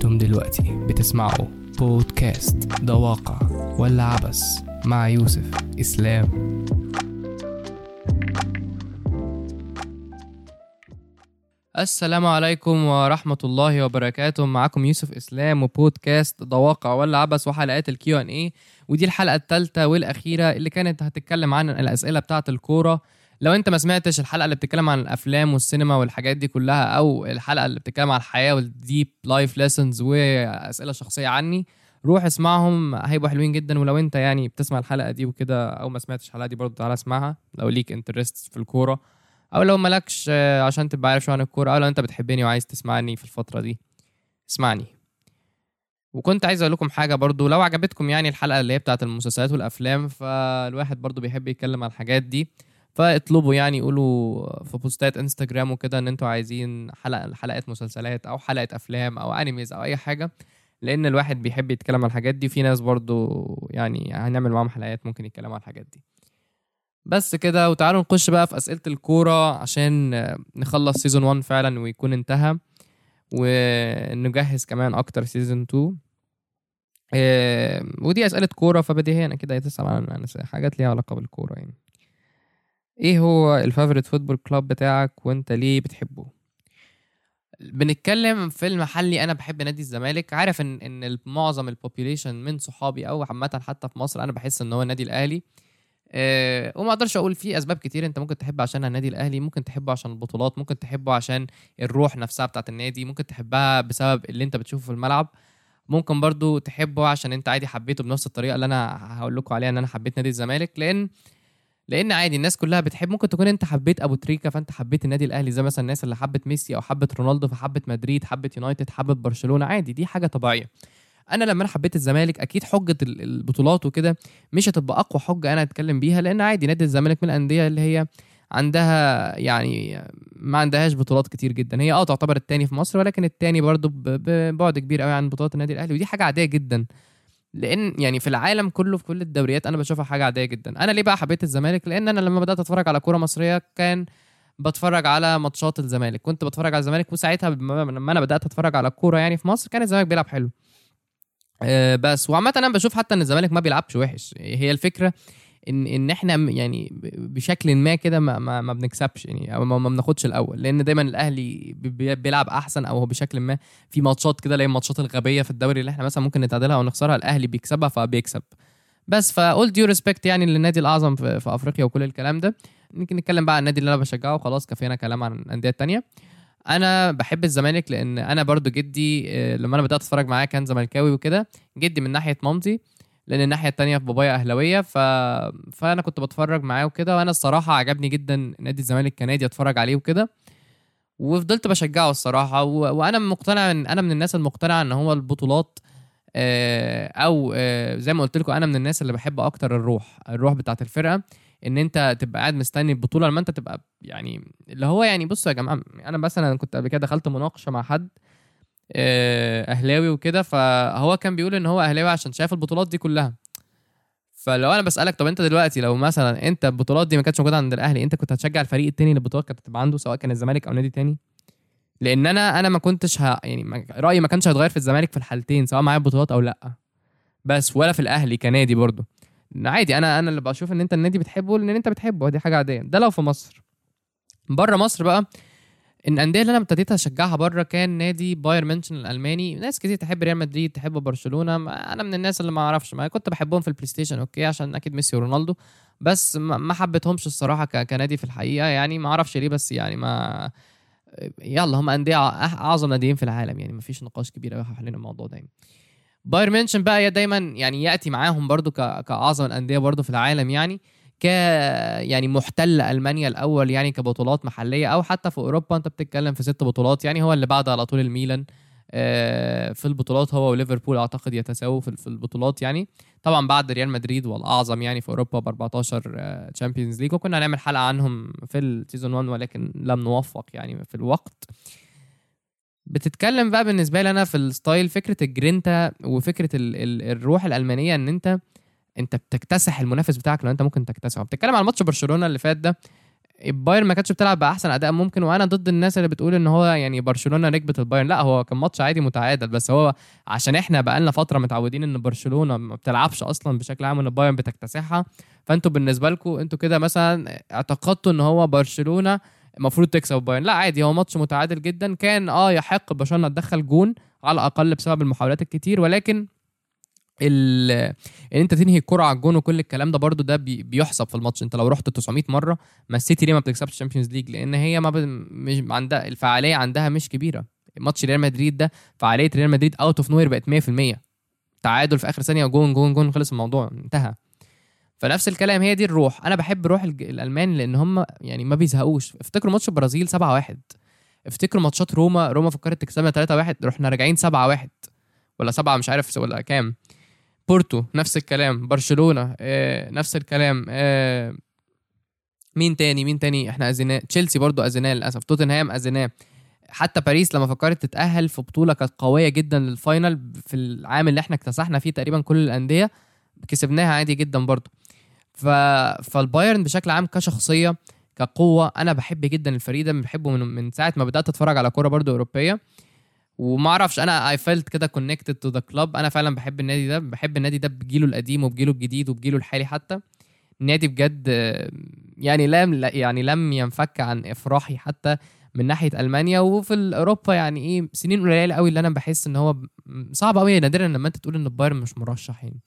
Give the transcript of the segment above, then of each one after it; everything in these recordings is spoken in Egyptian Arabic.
انتم دلوقتي بتسمعوا بودكاست ده واقع ولا عبس مع يوسف اسلام السلام عليكم ورحمة الله وبركاته معكم يوسف إسلام وبودكاست ده واقع ولا عبس وحلقات الكيو ان اي ودي الحلقة الثالثة والأخيرة اللي كانت هتتكلم عن الأسئلة بتاعة الكورة لو انت ما سمعتش الحلقة اللي بتتكلم عن الأفلام والسينما والحاجات دي كلها أو الحلقة اللي بتتكلم عن الحياة والديب لايف ليسنز وأسئلة شخصية عني روح اسمعهم هيبقوا حلوين جدا ولو انت يعني بتسمع الحلقة دي وكده أو ما سمعتش الحلقة دي برضه تعالى اسمعها لو ليك انترست في الكورة او لو مالكش آه، عشان تبقى عارف شو عن الكوره او لو انت بتحبني وعايز تسمعني في الفتره دي اسمعني وكنت عايز اقول لكم حاجه برضو لو عجبتكم يعني الحلقه اللي هي بتاعت المسلسلات والافلام فالواحد برضو بيحب يتكلم عن الحاجات دي فاطلبوا يعني قولوا في بوستات انستجرام وكده ان انتوا عايزين حلقه حلقات مسلسلات او حلقه افلام او انيميز او اي حاجه لان الواحد بيحب يتكلم عن الحاجات دي وفي ناس برضو يعني هنعمل معاهم حلقات ممكن يتكلموا عن الحاجات دي بس كده وتعالوا نخش بقى في اسئله الكوره عشان نخلص سيزون 1 فعلا ويكون انتهى ونجهز كمان اكتر سيزون 2 إيه ودي اسئله كوره فبديهيا كده تسال عن حاجات ليها علاقه بالكوره يعني ايه هو الفافوريت فوتبول كلاب بتاعك وانت ليه بتحبه بنتكلم في المحلي انا بحب نادي الزمالك عارف ان ان معظم البوبيليشن من صحابي او عامه حتى في مصر انا بحس ان هو النادي الاهلي أه وما اقدرش اقول في اسباب كتير انت ممكن تحب عشانها النادي الاهلي ممكن تحبه عشان البطولات ممكن تحبه عشان الروح نفسها بتاعت النادي ممكن تحبها بسبب اللي انت بتشوفه في الملعب ممكن برضو تحبه عشان انت عادي حبيته بنفس الطريقه اللي انا هقول لكم عليها ان انا حبيت نادي الزمالك لان لان عادي الناس كلها بتحب ممكن تكون انت حبيت ابو تريكا فانت حبيت النادي الاهلي زي مثلا الناس اللي حبت ميسي او حبت رونالدو فحبت مدريد حبت يونايتد حبت برشلونه عادي دي حاجه طبيعيه انا لما انا حبيت الزمالك اكيد حجه البطولات وكده مش هتبقى اقوى حجه انا اتكلم بيها لان عادي نادي الزمالك من الانديه اللي هي عندها يعني ما عندهاش بطولات كتير جدا هي اه تعتبر التاني في مصر ولكن التاني برضو ببعد كبير قوي عن بطولات النادي الاهلي ودي حاجه عاديه جدا لان يعني في العالم كله في كل الدوريات انا بشوفها حاجه عاديه جدا انا ليه بقى حبيت الزمالك لان انا لما بدات اتفرج على كوره مصريه كان بتفرج على ماتشات الزمالك كنت بتفرج على الزمالك وساعتها لما انا بدات اتفرج على الكوره يعني في مصر كان الزمالك بيلعب حلو آه بس وعامة انا بشوف حتى ان الزمالك ما بيلعبش وحش هي الفكرة ان ان احنا يعني بشكل ما كده ما, ما, ما بنكسبش يعني او ما, ما بناخدش الاول لان دايما الاهلي بيلعب احسن او هو بشكل ما في ماتشات كده اللي هي الماتشات الغبيه في الدوري اللي احنا مثلا ممكن نتعادلها او نخسرها الاهلي بيكسبها فبيكسب بس فاول ديو ريسبكت يعني للنادي الاعظم في, في افريقيا وكل الكلام ده ممكن نتكلم بقى عن النادي اللي انا بشجعه وخلاص كفينا كلام عن الانديه التانيه انا بحب الزمالك لان انا برضو جدي لما انا بدات اتفرج معاه كان زملكاوي وكده جدي من ناحيه مامتي لان الناحيه التانية في بابايا اهلاويه ف... فانا كنت بتفرج معاه وكده وانا الصراحه عجبني جدا نادي الزمالك كنادي اتفرج عليه وكده وفضلت بشجعه الصراحه و... وانا مقتنع ان انا من الناس المقتنعه ان هو البطولات او زي ما قلت لكم انا من الناس اللي بحب اكتر الروح الروح بتاعت الفرقه ان انت تبقى قاعد مستني البطوله لما انت تبقى يعني اللي هو يعني بصوا يا جماعه انا مثلا كنت قبل كده دخلت مناقشه مع حد اهلاوي وكده فهو كان بيقول ان هو اهلاوي عشان شايف البطولات دي كلها فلو انا بسالك طب انت دلوقتي لو مثلا انت البطولات دي ما كانتش موجوده عند الاهلي انت كنت هتشجع الفريق التاني اللي البطولات كانت هتبقى عنده سواء كان الزمالك او نادي تاني لان انا انا ما كنتش ه... يعني رايي ما كانش هيتغير في الزمالك في الحالتين سواء معايا بطولات او لا بس ولا في الاهلي كنادي برضه عادي انا انا اللي بشوف ان انت النادي بتحبه لان انت بتحبه دي حاجه عاديه ده لو في مصر بره مصر بقى الانديه اللي انا ابتديت اشجعها بره كان نادي باير ميونشن الالماني ناس كتير تحب ريال مدريد تحب برشلونه انا من الناس اللي ما اعرفش ما كنت بحبهم في البلاي ستيشن اوكي عشان اكيد ميسي ورونالدو بس ما حبيتهمش الصراحه كنادي في الحقيقه يعني ما اعرفش ليه بس يعني ما يلا هم انديه اعظم ناديين في العالم يعني ما فيش نقاش كبير قوي حوالين الموضوع ده يعني. باير ميونشن بقى دايما يعني ياتي معاهم برضو كاعظم الانديه برضو في العالم يعني ك يعني محتل المانيا الاول يعني كبطولات محليه او حتى في اوروبا انت بتتكلم في ست بطولات يعني هو اللي بعد على طول الميلان في البطولات هو وليفربول اعتقد يتساووا في البطولات يعني طبعا بعد ريال مدريد والاعظم يعني في اوروبا ب 14 تشامبيونز ليج وكنا هنعمل حلقه عنهم في السيزون 1 ولكن لم نوفق يعني في الوقت بتتكلم بقى بالنسبه لي انا في الستايل فكره الجرينتا وفكره ال ال الروح الالمانيه ان انت انت بتكتسح المنافس بتاعك لو انت ممكن تكتسحه بتتكلم على ماتش برشلونه اللي فات ده البايرن ما كانتش بتلعب باحسن اداء ممكن وانا ضد الناس اللي بتقول ان هو يعني برشلونه نكبت البايرن لا هو كان ماتش عادي متعادل بس هو عشان احنا بقالنا فتره متعودين ان برشلونه ما بتلعبش اصلا بشكل عام وان البايرن بتكتسحها فانتوا بالنسبه لكم انتوا كده مثلا اعتقدتوا ان هو برشلونه المفروض تكسب البايرن لا عادي هو ماتش متعادل جدا كان اه يحق برشلونه تدخل جون على الاقل بسبب المحاولات الكتير ولكن ال... ان انت تنهي الكرة على الجون وكل الكلام ده برضو ده بي... بيحسب في الماتش انت لو رحت 900 مره ما السيتي ليه ما بتكسبش الشامبيونز ليج لان هي ما ب... مش عندها الفعاليه عندها مش كبيره ماتش ريال مدريد ده فعاليه ريال مدريد اوت اوف نوير بقت 100% تعادل في اخر ثانيه جون جون جون خلص الموضوع انتهى فنفس الكلام هي دي الروح انا بحب روح الج- الالمان لان هم يعني ما بيزهقوش افتكروا ماتش البرازيل 7 1 افتكروا ماتشات روما روما فكرت تكسبنا 3 1 رحنا راجعين 7 1 ولا 7 مش عارف ولا كام بورتو نفس الكلام برشلونه آه نفس الكلام آه مين تاني مين تاني احنا اذيناه تشيلسي برضو اذيناه للاسف توتنهام اذيناه حتى باريس لما فكرت تتاهل في بطوله كانت قويه جدا للفاينل في العام اللي احنا اكتسحنا فيه تقريبا كل الانديه كسبناها عادي جدا برضو ف... فالبايرن بشكل عام كشخصيه كقوه انا بحب جدا الفريق ده بحبه من, من ساعه ما بدات اتفرج على كوره برضو اوروبيه وما اعرفش انا اي فيلت كده كونكتد تو ذا كلوب انا فعلا بحب النادي ده بحب النادي ده بجيله القديم وبجيله الجديد وبجيله الحالي حتى النادي بجد آه، يعني لم لا- يعني لم ينفك عن افراحي حتى من ناحيه المانيا وفي اوروبا يعني ايه سنين قليله قوي اللي انا بحس ان هو ب- صعب قوي نادرا لما انت تقول ان البايرن مش مرشح يعني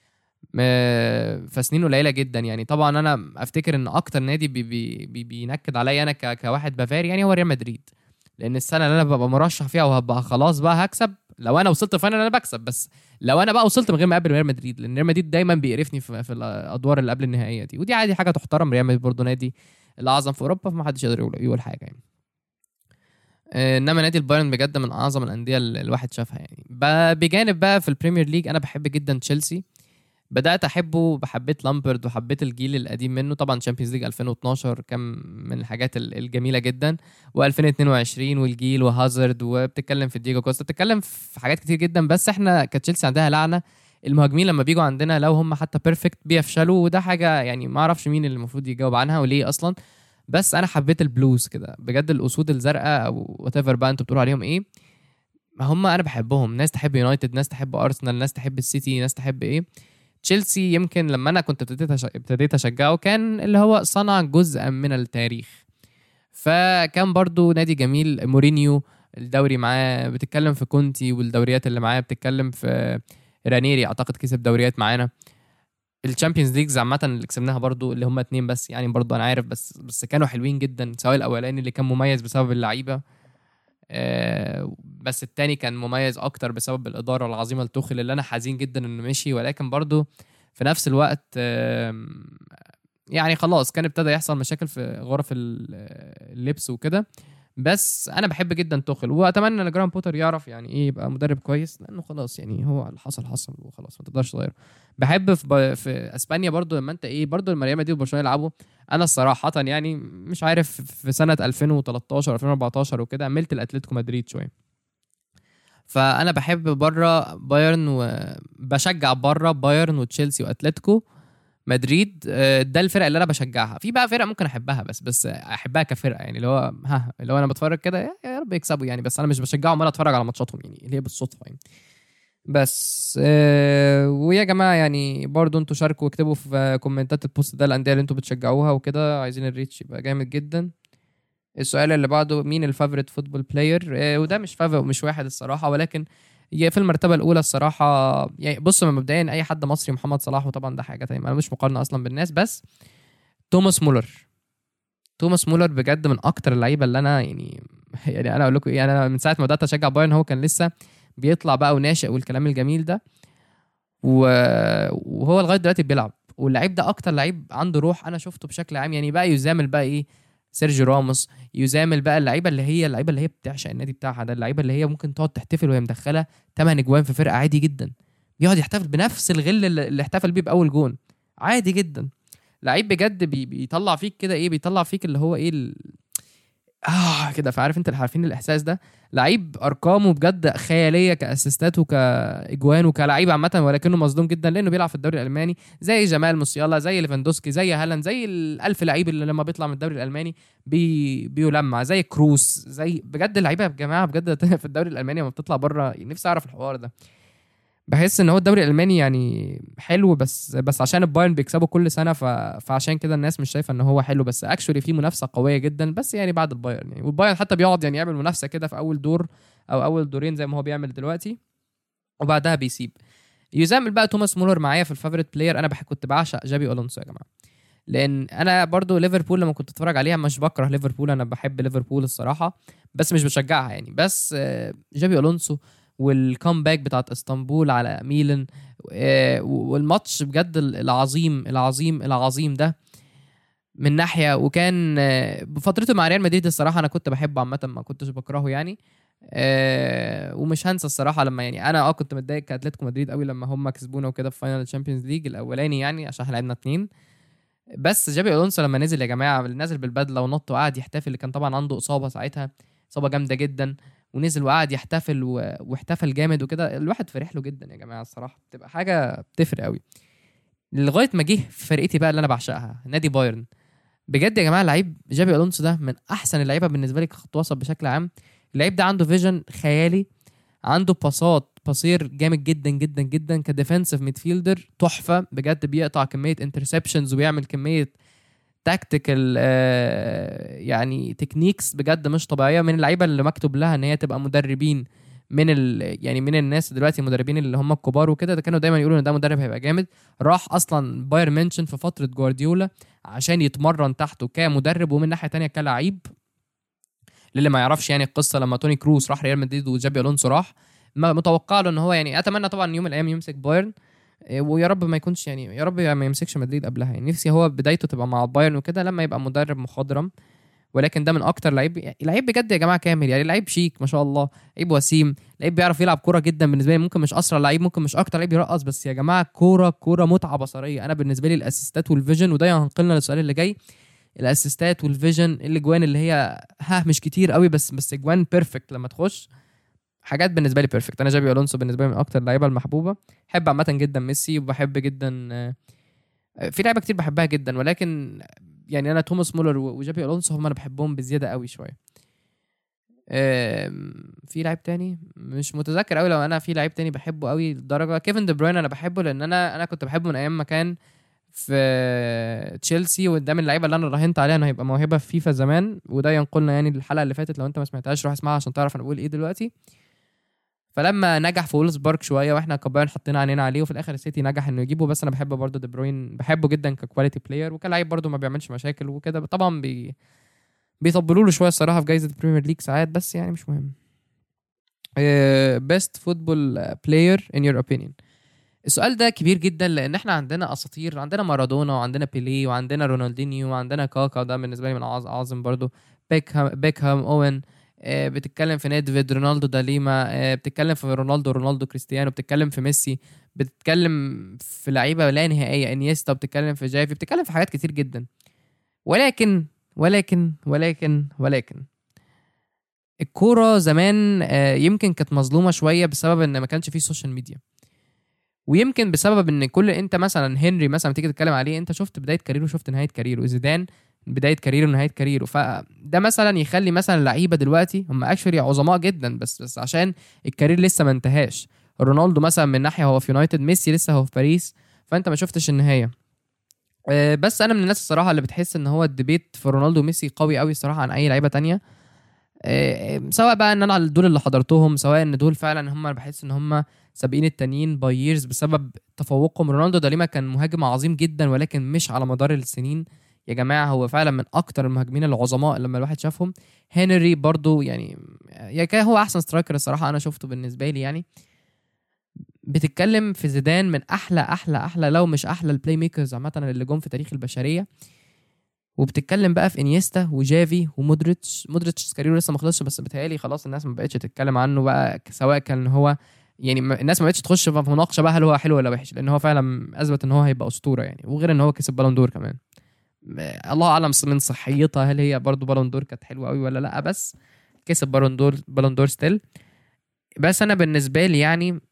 م- فسنين قليله جدا يعني طبعا انا افتكر ان اكتر نادي بي بي بي بينكد عليا انا ك- كواحد بافاري يعني هو ريال مدريد لان السنه اللي انا ببقى مرشح فيها وهبقى خلاص بقى هكسب لو انا وصلت فاينل انا بكسب بس لو انا بقى وصلت من غير ما اقابل ريال مدريد لان ريال مدريد دايما بيقرفني في, في الادوار اللي قبل النهائيه دي ودي عادي حاجه تحترم ريال مدريد برضه نادي الاعظم في اوروبا فما حدش يقدر يقول, يقول حاجه يعني آه، انما نادي البايرن بجد من اعظم الانديه اللي الواحد شافها يعني ب- بجانب بقى في البريمير ليج انا بحب جدا تشيلسي بدات احبه بحبيت لامبرد وحبيت الجيل القديم منه طبعا تشامبيونز ليج 2012 كان من الحاجات ال- الجميله جدا و2022 والجيل وهازارد وبتتكلم في ديجو كوستا بتتكلم في حاجات كتير جدا بس احنا كتشيلسي عندها لعنه المهاجمين لما بيجوا عندنا لو هم حتى بيرفكت بيفشلوا وده حاجه يعني ما اعرفش مين اللي المفروض يجاوب عنها وليه اصلا بس انا حبيت البلوز كده بجد الاسود الزرقاء او وات ايفر بقى انتوا بتقولوا عليهم ايه ما هم انا بحبهم ناس تحب يونايتد ناس تحب ارسنال ناس تحب السيتي ناس تحب ايه تشيلسي يمكن لما انا كنت ابتديت أش- ابتديت اشجعه كان اللي هو صنع جزءا من التاريخ فكان برضو نادي جميل مورينيو الدوري معاه بتتكلم في كونتي والدوريات اللي معاه بتتكلم في رانيري اعتقد كسب دوريات معانا الشامبيونز ليجز عامة اللي كسبناها برضو اللي هم اتنين بس يعني برضو انا عارف بس بس كانوا حلوين جدا سواء الاولاني اللي كان مميز بسبب اللعيبة آه، بس التاني كان مميز اكتر بسبب الاداره العظيمه لتوخل اللي انا حزين جدا انه مشي ولكن برضو في نفس الوقت آم، يعني خلاص كان ابتدى يحصل مشاكل في غرف ال- اللبس وكده بس انا بحب جدا توخل واتمنى ان جرام بوتر يعرف يعني ايه يبقى مدرب كويس لانه خلاص يعني هو اللي حصل حصل وخلاص ما تقدرش تغيره بحب في, ب... في اسبانيا برضو لما انت ايه برضو لما ريال مدريد وبرشلونه يلعبوا انا الصراحه يعني مش عارف في سنه 2013 2014 وكده عملت الاتلتيكو مدريد شويه فانا بحب بره بايرن وبشجع بره بايرن وتشيلسي واتلتيكو مدريد آه، ده الفرق اللي انا بشجعها في بقى فرق ممكن احبها بس بس احبها كفرقه يعني اللي هو ها اللي هو انا بتفرج كده يا- يا رب يكسبوا يعني بس انا مش بشجعهم ولا اتفرج على ماتشاتهم يعني اللي هي بالصدفه يعني بس آه ويا جماعه يعني برضو انتوا شاركوا واكتبوا في كومنتات البوست ده الانديه اللي انتوا بتشجعوها وكده عايزين الريتش يبقى جامد جدا السؤال اللي بعده مين الفافوريت فوتبول بلاير آه وده مش فافوريت مش واحد الصراحه ولكن هي في المرتبه الاولى الصراحه يعني بص مبدئيا اي حد مصري محمد صلاح وطبعا ده حاجه تانية انا مش مقارنه اصلا بالناس بس توماس مولر توماس مولر بجد من اكتر اللعيبه اللي انا يعني يعني انا اقول لكم ايه انا من ساعه ما بدات اشجع بايرن هو كان لسه بيطلع بقى وناشئ والكلام الجميل ده و- وهو لغايه دلوقتي بيلعب واللعيب ده اكتر لعيب عنده روح انا شفته بشكل عام يعني بقى يزامل بقى ايه سيرجيو راموس يزامل بقى اللعيبه اللي هي اللعيبه اللي هي بتعشق النادي بتاعها ده اللعيبه اللي هي ممكن تقعد تحتفل وهي مدخله 8 اجوان في فرقه عادي جدا بيقعد يحتفل بنفس الغل اللي اللي احتفل بيه باول جون عادي جدا لعيب بجد بي بيطلع فيك كده ايه بيطلع فيك اللي هو ايه ال... اه كده فعارف انت عارفين الاحساس ده لعيب ارقامه بجد خياليه كاسيستات وكاجوان وكلعيب عامه ولكنه مظلوم جدا لانه بيلعب في الدوري الالماني زي جمال موسيالا زي ليفاندوسكي زي هالاند زي الالف لعيب اللي لما بيطلع من الدوري الالماني بي بيلمع زي كروس زي بجد اللعيبه يا جماعه بجد في الدوري الالماني لما بتطلع بره نفسي اعرف الحوار ده بحس ان هو الدوري الالماني يعني حلو بس بس عشان البايرن بيكسبوا كل سنه ف... فعشان كده الناس مش شايفه ان هو حلو بس اكشولي في منافسه قويه جدا بس يعني بعد البايرن يعني والبايرن حتى بيقعد يعني يعمل منافسه كده في اول دور او اول دورين زي ما هو بيعمل دلوقتي وبعدها بيسيب يزامل بقى توماس مولر معايا في الفافوريت بلاير انا بح... كنت بعشق جابي الونسو يا جماعه لان انا برضو ليفربول لما كنت اتفرج عليها مش بكره ليفربول انا بحب ليفربول الصراحه بس مش بشجعها يعني بس جابي الونسو والكومباك بتاعت اسطنبول على ميلان والماتش بجد العظيم العظيم العظيم ده من ناحيه وكان بفترته مع ريال مدريد الصراحه انا كنت بحبه عامه ما كنتش بكرهه يعني ومش هنسى الصراحه لما يعني انا اه كنت متضايق كاتلتيكو مدريد قوي لما هم كسبونا وكده في فاينل الشامبيونز ليج الاولاني يعني عشان احنا لعبنا اتنين بس جابي الونسو لما نزل يا جماعه نزل بالبدله ونط وقعد يحتفل اللي كان طبعا عنده اصابه ساعتها اصابه جامده جدا ونزل وقعد يحتفل و... واحتفل جامد وكده الواحد فرح له جدا يا جماعه الصراحه بتبقى حاجه بتفرق قوي لغايه ما جه في فرقتي بقى اللي انا بعشقها نادي بايرن بجد يا جماعه لعيب جابي الونسو ده من احسن اللعيبه بالنسبه لي كخط وسط بشكل عام اللعيب ده عنده فيجن خيالي عنده باصات بصير جامد جدا جدا جدا كديفنسيف ميدفيلدر تحفه بجد بيقطع كميه انترسبشنز وبيعمل كميه تاكتيكال يعني تكنيكس بجد مش طبيعيه من اللعيبه اللي مكتوب لها ان هي تبقى مدربين من ال يعني من الناس دلوقتي المدربين اللي هم الكبار وكده ده كانوا دايما يقولوا ان ده مدرب هيبقى جامد راح اصلا باير منشن في فتره جوارديولا عشان يتمرن تحته كمدرب ومن ناحيه تانية كلاعب للي ما يعرفش يعني القصه لما توني كروس راح ريال مدريد وجابي الونسو راح متوقع له ان هو يعني اتمنى طبعا يوم من الايام يمسك بايرن ويا رب ما يكونش يعني يا رب ما يمسكش مدريد قبلها يعني نفسي هو بدايته تبقى مع بايرن وكده لما يبقى مدرب مخضرم ولكن ده من اكتر لعيب يعني لعيب بجد يا جماعه كامل يعني لعيب شيك ما شاء الله لعيب وسيم لعيب بيعرف يلعب كوره جدا بالنسبه لي ممكن مش اسرع لعيب ممكن مش اكتر لعيب يرقص بس يا جماعه كوره كوره متعه بصريه انا بالنسبه لي الاسيستات والفيجن وده ينقلنا للسؤال اللي جاي الاسيستات والفيجن الاجوان اللي هي ها مش كتير قوي بس بس اجوان بيرفكت لما تخش حاجات بالنسبه لي بيرفكت انا جابي الونسو بالنسبه لي من اكتر اللعيبه المحبوبه بحب عامه جدا ميسي وبحب جدا في لعيبه كتير بحبها جدا ولكن يعني انا توماس مولر وجابي الونسو هم انا بحبهم بزياده قوي شويه في لعيب تاني مش متذكر قوي لو انا في لعيب تاني بحبه قوي لدرجه كيفن دي بروين انا بحبه لان انا انا كنت بحبه من ايام ما كان في تشيلسي وده من اللعيبه اللي انا راهنت عليها انه هيبقى موهبه في فيفا زمان وده ينقلنا يعني الحلقه اللي فاتت لو انت ما سمعتهاش روح اسمعها عشان تعرف انا بقول ايه دلوقتي فلما نجح في وولسبورج شويه واحنا كبايرن حطينا عينينا عليه وفي الاخر السيتي نجح انه يجيبه بس انا بحب برضه دي بروين بحبه جدا ككواليتي بلاير وكلاعب برضه ما بيعملش مشاكل وكده طبعا بي بيطبلوا له شويه الصراحه في جائزه البريمير ليج ساعات بس يعني مش مهم بيست فوتبول بلاير ان يور اوبينيون السؤال ده كبير جدا لان احنا عندنا اساطير عندنا مارادونا وعندنا بيليه وعندنا رونالدينيو وعندنا كاكا ده بالنسبه لي من اعظم برضه بيكهام بيكهام اوين بتتكلم في نيدفيد رونالدو داليما بتتكلم في رونالدو رونالدو كريستيانو بتتكلم في ميسي بتتكلم في لعيبه لا نهائيه انيستا بتتكلم في جافي بتتكلم في حاجات كتير جدا ولكن ولكن ولكن ولكن الكوره زمان يمكن كانت مظلومه شويه بسبب ان ما كانش فيه سوشيال ميديا ويمكن بسبب ان كل انت مثلا هنري مثلا تيجي تتكلم عليه انت شفت بدايه كاريره شفت نهايه كاريره زيدان بدايه كاريره ونهايه كاريره فده مثلا يخلي مثلا لعيبه دلوقتي هم اكشولي عظماء جدا بس بس عشان الكارير لسه ما انتهاش رونالدو مثلا من ناحيه هو في يونايتد ميسي لسه هو في باريس فانت ما شفتش النهايه بس انا من الناس الصراحه اللي بتحس ان هو الديبيت في رونالدو وميسي قوي قوي الصراحه عن اي لعيبه تانية سواء بقى ان انا على دول اللي حضرتهم سواء ان دول فعلا هم بحس ان هم سابقين التانيين باي ييرز بسبب تفوقهم رونالدو ده لما كان مهاجم عظيم جدا ولكن مش على مدار السنين يا جماعه هو فعلا من اكتر المهاجمين العظماء لما الواحد شافهم هنري برضو يعني يا كان هو احسن سترايكر الصراحه انا شفته بالنسبه لي يعني بتتكلم في زيدان من احلى احلى احلى لو مش احلى البلاي ميكرز عامه اللي جم في تاريخ البشريه وبتتكلم بقى في انيستا وجافي ومودريتش مودريتش كاريره لسه ما خلصش بس بتهيألي خلاص الناس ما بقتش تتكلم عنه بقى سواء كان هو يعني الناس ما بقتش تخش في مناقشه بقى هل هو حلو ولا وحش لان هو فعلا اثبت ان هو هيبقى اسطوره يعني وغير ان هو كسب بالون دور كمان الله اعلم من صحيتها هل هي برضو بالون دور كانت حلوه قوي ولا لا بس كسب بالون دور بالون دور ستيل بس انا بالنسبه لي يعني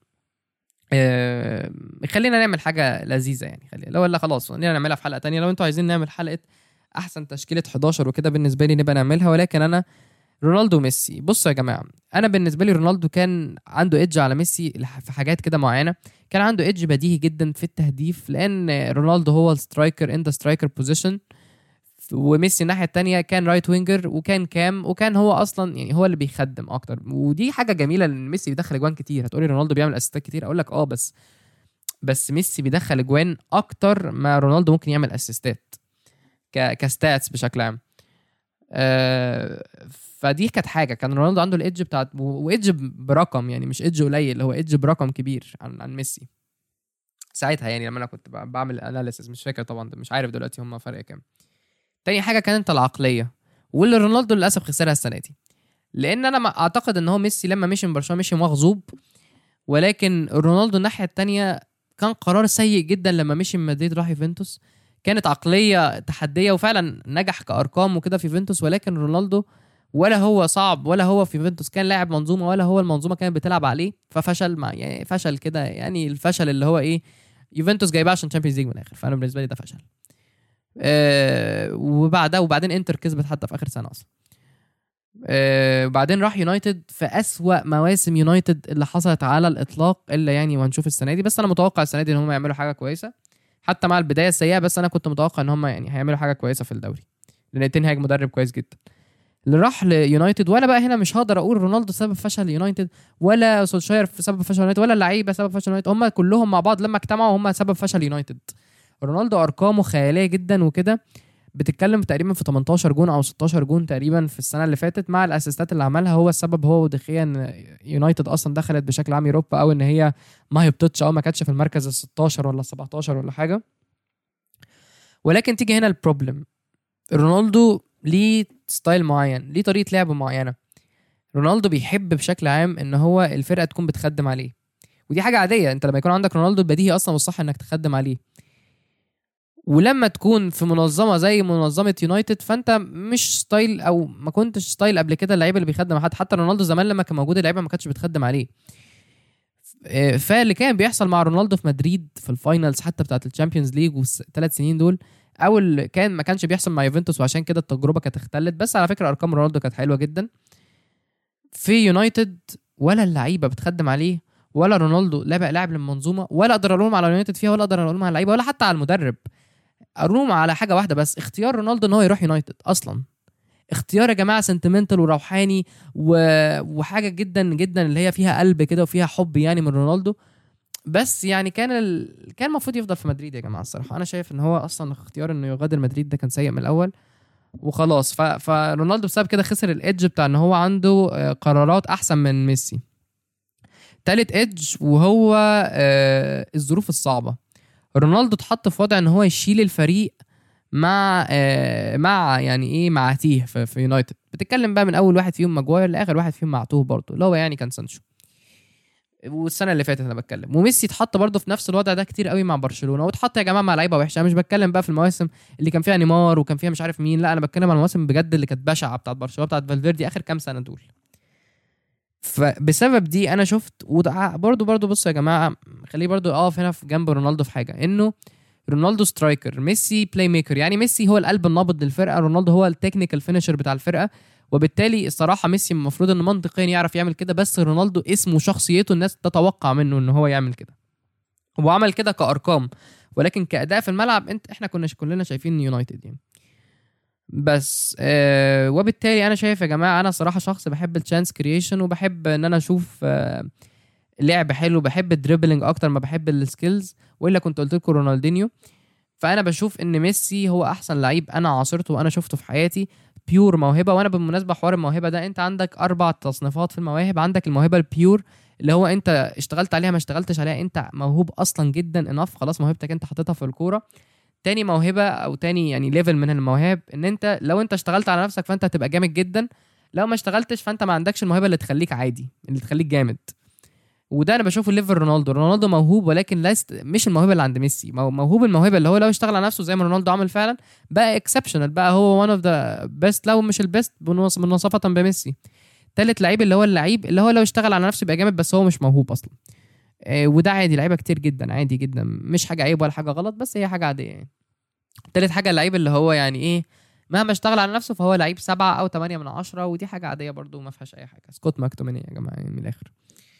آه خلينا نعمل حاجه لذيذه يعني خلينا لو ولا خلاص خلينا نعملها في حلقه تانية لو انتوا عايزين نعمل حلقه احسن تشكيله 11 وكده بالنسبه لي نبقى نعملها ولكن انا رونالدو وميسي بصوا يا جماعه انا بالنسبه لي رونالدو كان عنده ايدج على ميسي في حاجات كده معينه كان عنده ايدج بديهي جدا في التهديف لان رونالدو هو السترايكر ان ذا سترايكر بوزيشن وميسي الناحيه الثانيه كان رايت وينجر وكان كام وكان هو اصلا يعني هو اللي بيخدم اكتر ودي حاجه جميله لان ميسي بيدخل اجوان كتير هتقولي رونالدو بيعمل اسيستات كتير اقول لك اه بس بس ميسي بيدخل اجوان اكتر ما رونالدو ممكن يعمل اسيستات ك كستاتس بشكل عام آه فدي كانت حاجه كان رونالدو عنده الايدج بتاعت وايدج برقم يعني مش ايدج قليل هو ايدج برقم كبير عن عن ميسي ساعتها يعني لما انا كنت بعمل اناليسيس مش فاكر طبعا مش عارف دلوقتي هم فرق كام تاني حاجه كانت العقليه واللي رونالدو للاسف خسرها السنه دي لان انا ما اعتقد ان هو ميسي لما مشي من برشلونه مشي مغصوب ولكن رونالدو الناحيه التانية كان قرار سيء جدا لما مشي من مدريد راح يوفنتوس كانت عقليه تحديه وفعلا نجح كارقام وكده في يوفنتوس ولكن رونالدو ولا هو صعب ولا هو في يوفنتوس كان لاعب منظومه ولا هو المنظومه كانت بتلعب عليه ففشل مع يعني فشل كده يعني الفشل اللي هو ايه يوفنتوس جايباه عشان تشامبيونز ليج من الاخر فانا بالنسبه لي ده فشل آه وبعدها وبعدين انتر كسبت حتى في اخر سنه اصلا آه وبعدين راح يونايتد في أسوأ مواسم يونايتد اللي حصلت على الاطلاق الا يعني وهنشوف السنه دي بس انا متوقع السنه دي ان هم يعملوا حاجه كويسه حتى مع البدايه السيئه بس انا كنت متوقع ان هم يعني هيعملوا حاجه كويسه في الدوري لان تنهاج مدرب كويس جدا اللي راح ليونايتد وانا بقى هنا مش هقدر اقول رونالدو سبب فشل يونايتد ولا سولشاير سبب فشل يونايتد ولا اللعيبه سبب فشل يونايتد هم كلهم مع بعض لما اجتمعوا هم سبب فشل يونايتد رونالدو ارقامه خياليه جدا وكده بتتكلم تقريبا في 18 جون او 16 جون تقريبا في السنه اللي فاتت مع الاسيستات اللي عملها هو السبب هو ودخيا ان يونايتد اصلا دخلت بشكل عام يوروبا او ان هي ما هبطتش او ما كانتش في المركز ال 16 ولا ال 17 ولا حاجه ولكن تيجي هنا البروبلم رونالدو ليه ستايل معين ليه طريقه لعب معينه رونالدو بيحب بشكل عام ان هو الفرقه تكون بتخدم عليه ودي حاجه عاديه انت لما يكون عندك رونالدو البديهي اصلا والصح انك تخدم عليه ولما تكون في منظمه زي منظمه يونايتد فانت مش ستايل او ما كنتش ستايل قبل كده اللعيبه اللي بيخدم حد حتى رونالدو زمان لما كان موجود اللعيبه ما كانتش بتخدم عليه فاللي كان بيحصل مع رونالدو في مدريد في الفاينلز حتى بتاعت الشامبيونز ليج والثلاث سنين دول او اللي كان ما كانش بيحصل مع يوفنتوس وعشان كده التجربه كانت اختلت بس على فكره ارقام رونالدو كانت حلوه جدا في يونايتد ولا اللعيبه بتخدم عليه ولا رونالدو لا لاعب للمنظومه ولا اقدر الوم على يونايتد فيها ولا اقدر الوم على اللعيبه ولا حتى على المدرب الوم على حاجه واحده بس اختيار رونالدو ان هو يروح يونايتد اصلا اختيار يا جماعه سنتمنتال وروحاني و... وحاجه جدا جدا اللي هي فيها قلب كده وفيها حب يعني من رونالدو بس يعني كان ال... كان المفروض يفضل في مدريد يا جماعه الصراحه انا شايف ان هو اصلا اختيار انه يغادر مدريد ده كان سيء من الاول وخلاص ف... فرونالدو بسبب كده خسر الايدج بتاع ان هو عنده قرارات احسن من ميسي تالت ايدج وهو آه الظروف الصعبه رونالدو اتحط في وضع ان هو يشيل الفريق مع آه مع يعني ايه مع تيه في, في يونايتد بتتكلم بقى من اول واحد فيهم ماجواير لاخر واحد فيهم مع توه برضه اللي هو يعني كان سانشو والسنه اللي فاتت انا بتكلم وميسي اتحط برضه في نفس الوضع ده كتير قوي مع برشلونه واتحط يا جماعه مع لعيبه وحشه انا مش بتكلم بقى في المواسم اللي كان فيها نيمار وكان فيها مش عارف مين لا انا بتكلم عن المواسم بجد اللي كانت بشعه بتاعت برشلونه بتاعت فالفيردي اخر كام سنه دول فبسبب دي انا شفت برضه برضه بصوا يا جماعه خليه برضه اقف هنا في جنب رونالدو في حاجه انه رونالدو سترايكر ميسي بلاي ميكر يعني ميسي هو القلب النابض للفرقه رونالدو هو التكنيكال فينيشر بتاع الفرقه وبالتالي الصراحه ميسي المفروض ان منطقيا يعرف يعمل كده بس رونالدو اسمه وشخصيته الناس تتوقع منه ان هو يعمل كده هو عمل كده كارقام ولكن كاداء في الملعب انت احنا كنا كلنا شايفين يونايتد يعني بس آه وبالتالي انا شايف يا جماعه انا صراحه شخص بحب التشانس كرييشن وبحب ان انا اشوف آه لعب حلو بحب الدريبلينج اكتر ما بحب السكيلز والا كنت قلت لكم رونالدينيو فانا بشوف ان ميسي هو احسن لعيب انا عاصرته وانا شفته في حياتي بيور موهبه وانا بالمناسبه حوار الموهبه ده انت عندك اربع تصنيفات في المواهب عندك الموهبه البيور اللي هو انت اشتغلت عليها ما اشتغلتش عليها انت موهوب اصلا جدا انف خلاص موهبتك انت حاططها في الكوره تاني موهبه او تاني يعني ليفل من المواهب ان انت لو انت اشتغلت على نفسك فانت هتبقى جامد جدا لو ما اشتغلتش فانت ما عندكش الموهبه اللي تخليك عادي اللي تخليك جامد وده انا بشوفه ليفل رونالدو رونالدو موهوب ولكن ليست مش الموهبه اللي عند ميسي مو- موهوب الموهبه اللي هو لو اشتغل على نفسه زي ما رونالدو عمل فعلا بقى اكسبشنال بقى هو وان اوف ذا بيست لو مش البيست مناصفه بميسي تالت لعيب اللي هو اللعيب اللي هو لو اشتغل على نفسه يبقى جامد بس هو مش موهوب اصلا آه، وده عادي لعيبه كتير جدا عادي جدا مش حاجه عيب ولا حاجه غلط بس هي حاجه عاديه يعني تالت حاجه اللعيب اللي هو يعني ايه مهما اشتغل على نفسه فهو لعيب سبعة او تمانية من عشرة ودي حاجة عادية برضو ما فيهاش أي حاجة سكوت ماكتوميني يا جماعة يعني من الآخر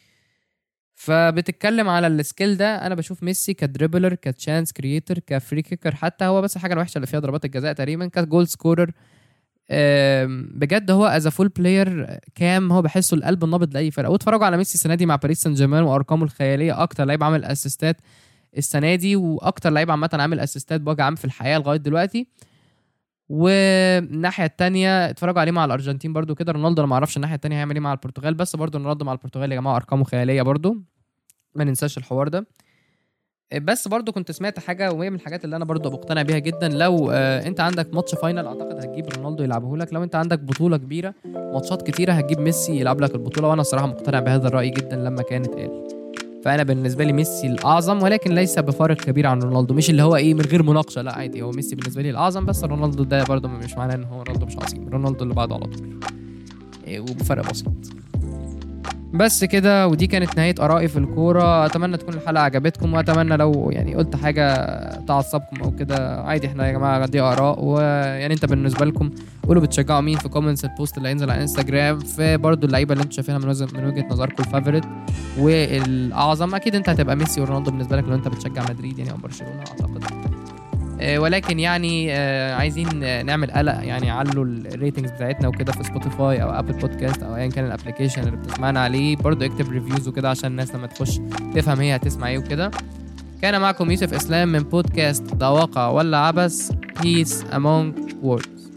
فبتتكلم على السكيل ده انا بشوف ميسي كدريبلر كتشانس كرييتر كفري كيكر حتى هو بس الحاجه الوحشه اللي فيها ضربات الجزاء تقريبا كجول سكورر آم، بجد هو از فول بلاير كام هو بحسه القلب النابض لاي فرقه واتفرجوا على ميسي السنه دي مع باريس سان جيرمان وارقامه الخياليه اكتر لعيب عامل اسيستات السنه دي واكتر لعيب عامه عامل اسيستات بوجه عام في الحياه لغايه دلوقتي والناحيه التانية اتفرجوا عليه مع الارجنتين برضو كده رونالدو انا ما اعرفش الناحيه التانية هيعمل ايه مع البرتغال بس برضو رونالدو مع البرتغال يا جماعه ارقامه خياليه برضو ما ننساش الحوار ده بس برضو كنت سمعت حاجه وهي من الحاجات اللي انا برضو مقتنع بيها جدا لو آه انت عندك ماتش فاينل اعتقد هتجيب رونالدو يلعبه لك لو انت عندك بطوله كبيره ماتشات كتيره هتجيب ميسي يلعب لك البطوله وانا الصراحه مقتنع بهذا الراي جدا لما كانت قال فانا بالنسبه لي ميسي الاعظم ولكن ليس بفارق كبير عن رونالدو مش اللي هو ايه من غير مناقشه لا عادي هو ميسي بالنسبه لي الاعظم بس رونالدو ده برضو مش معناه ان هو رونالدو مش عظيم رونالدو اللي بعده على طول إيه، وبفرق بسيط بس كده ودي كانت نهاية آرائي في الكورة أتمنى تكون الحلقة عجبتكم وأتمنى لو يعني قلت حاجة تعصبكم أو كده عادي احنا يا جماعة دي آراء ويعني أنت بالنسبة لكم قولوا بتشجعوا مين في كومنتس البوست اللي هينزل على انستجرام في برضو اللعيبة اللي انتوا شايفينها من وجهة- من وجهة نظركم الفافوريت والأعظم أكيد أنت هتبقى ميسي ورونالدو بالنسبة لك لو أنت بتشجع مدريد يعني أو برشلونة أعتقد آه، ولكن يعني آه، عايزين آه، نعمل قلق يعني علوا الريتنجز بتاعتنا وكده في سبوتيفاي او ابل بودكاست او ايا كان الابلكيشن اللي بتسمعنا عليه برضو اكتب ريفيوز وكده عشان الناس لما تخش تفهم هي هتسمع ايه وكده كان معكم يوسف اسلام من بودكاست ده واقع ولا عبث بيس امونج ووردز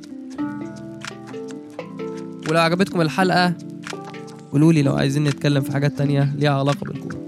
ولو عجبتكم الحلقه قولوا لي لو عايزين نتكلم في حاجات تانية ليها علاقه بالكوره